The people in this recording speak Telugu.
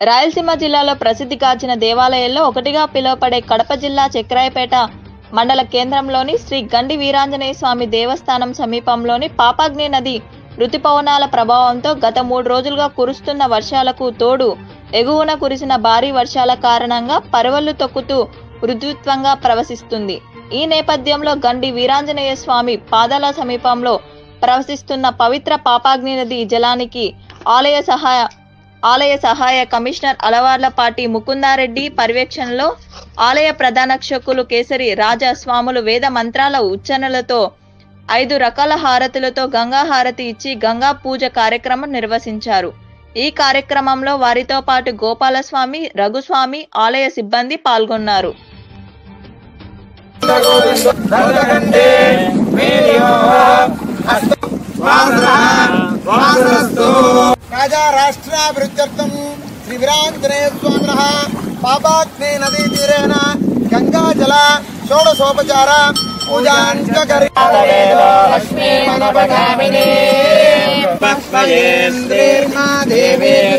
రాయలసీమ జిల్లాలో ప్రసిద్ధిగాంచిన దేవాలయాల్లో ఒకటిగా పిలువపడే కడప జిల్లా చక్రాయపేట మండల కేంద్రంలోని శ్రీ గండి వీరాంజనేయ స్వామి దేవస్థానం సమీపంలోని పాపాగ్ని నది ఋతుపవనాల ప్రభావంతో గత మూడు రోజులుగా కురుస్తున్న వర్షాలకు తోడు ఎగువన కురిసిన భారీ వర్షాల కారణంగా పరవళ్లు తొక్కుతూ రుద్విత్వంగా ప్రవశిస్తుంది ఈ నేపథ్యంలో గండి వీరాంజనేయ స్వామి పాదాల సమీపంలో ప్రవశిస్తున్న పవిత్ర పాపాగ్ని నది జలానికి ఆలయ సహాయ ఆలయ సహాయ కమిషనర్ అలవార్లపాటి ముకుందారెడ్డి పర్యవేక్షణలో ఆలయ ప్రధానక్షకులు కేసరి రాజా స్వాములు వేద మంత్రాల ఉచ్చరణలతో ఐదు రకాల హారతులతో గంగా హారతి ఇచ్చి గంగా పూజ కార్యక్రమం నిర్వహించారు ఈ కార్యక్రమంలో వారితో పాటు గోపాలస్వామి రఘుస్వామి ఆలయ సిబ్బంది పాల్గొన్నారు రాజా రాష్ట్రాభివృద్ధ్యర్థం శ్రీ వీరాంజనేయ స్వామినః పాపాగ్నే నదీ తీరేణ గంగా జల షోడశోపచార పూజాంచకరి దేవి